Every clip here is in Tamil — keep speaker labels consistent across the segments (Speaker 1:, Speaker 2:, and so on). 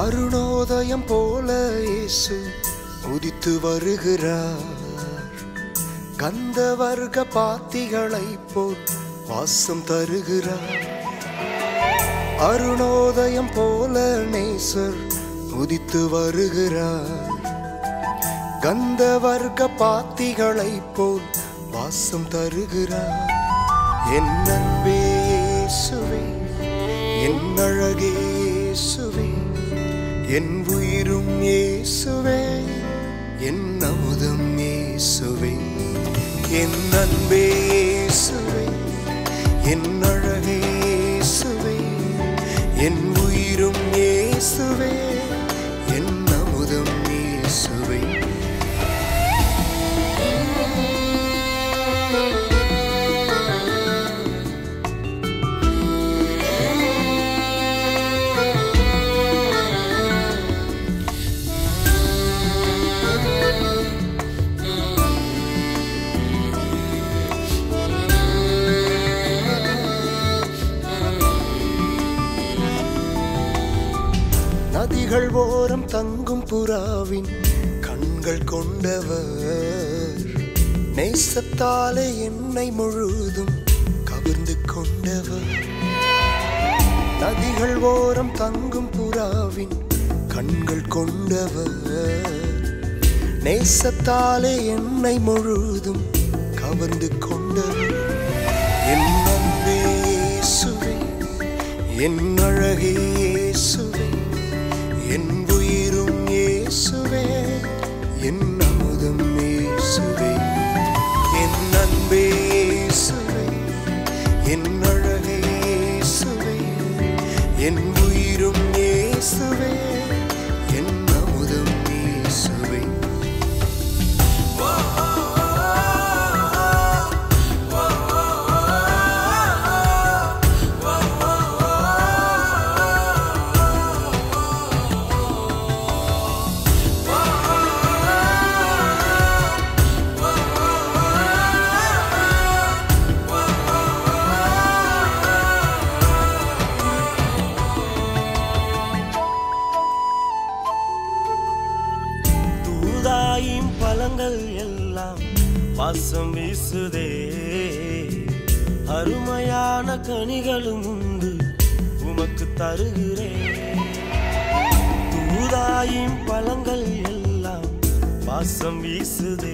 Speaker 1: அருணோதயம் போல இயேசு உதித்து வருகிறார் கந்த வர்க்க பாத்திகளைப் போல் வாசம் தருகிறார் அருணோதயம் போல நேசர் உதித்து வருகிறார் கந்த வர்க்க பாத்திகளைப் போல் வாசம் தருகிறார் என் அன்பே இயேசுவே என் அழகே இயேசுவே என் உயிரும் இயேசுவே என் அமுதம் இயேசுவே என் அன்பே இயேசுவே என் அழகே இயேசுவே என் உயிரும் இயேசுவே என் அமுதம் இயேசுவே நதிகள் ஓரம் தங்கும் புறாவின் கண்கள் கொண்டவர் நேசத்தாலே என்னை முழுதும் கவர்ந்து கொண்டவர் நதிகள் ஓரம் தங்கும் புறாவின் கண்கள் கொண்டவர் நேசத்தாலே என்னை முழுதும் கவர்ந்து கொண்டவர் என் அன்பே இயேசுவே என் அழகே இயேசுவே என் உயிரும் இயேசுவே என் அமுதம் இயேசுவே என் அன்பே இயேசுவே என் அழகே இயேசுவே என் உயிரும் இயேசுவே என் அமுதம் இயேசுவே
Speaker 2: தூதாயும் பழங்கள் எல்லாம் வாசம் வீசுதே அருமையான கனிகளும் உண்டு உமக்கு தருகிறேன் தூதாயும் பழங்கள் எல்லாம் வாசம் வீசுதே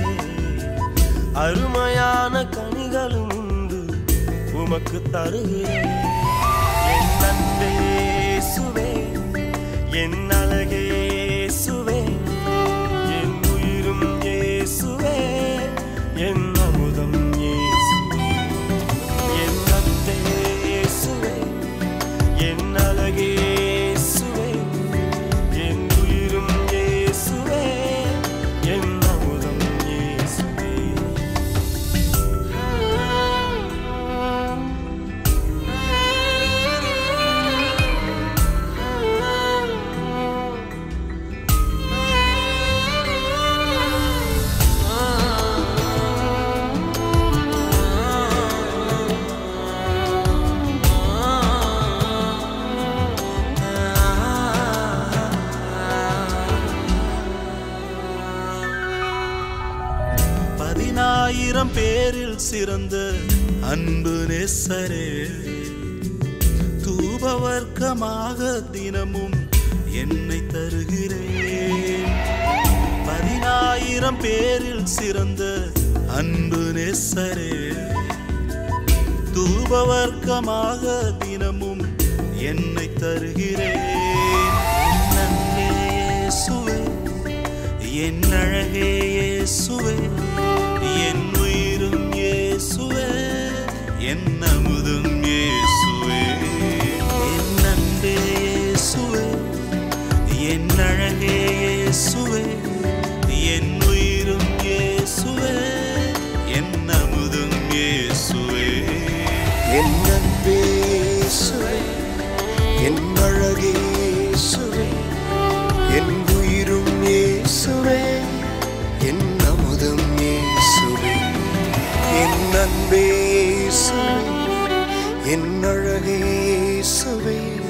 Speaker 2: அருமையான கனிகளும் உண்டு உமக்கு தருகிறேன் என் அன்பே இயேசுவே என் அழகே இயேசுவே என் உயிரும் இயேசுவே என் அமுதம் இயேசுவே என் அன்பே இயேசுவே என் அழகே இயேசுவே என் உயிரும் இயேசுவே என் அமுதம் இயேசுவே பதினாயிரம் பேரில் சிறந்த அன்பு நெசரே தூபவர்க்கமாக தினமும் என்னை தருகிறேன் பதினாயிரம் பேரில் சிறந்த அன்பு நெசரே தூபவர்க்கமாக தினமும் என்னை தருகிறேன் என் அன்பே இயேசுவே, என் அழகே இயேசுவே என் உயிரும் இயேசுவே என் அமுதும் இயேசுவே என் அன்பே இயேசுவே என் அழகே இயேசுவே என் உயிரும் இயேசுவே என் அமுதும் இயேசுவே
Speaker 1: என் அன்பே இயேசுவே என் அழகே இயேசுவே என் உயிரும் இயேசுவே என் அமுதம் இயேசுவே என் அன்பே இயேசுவே என் அழகே இயேசுவே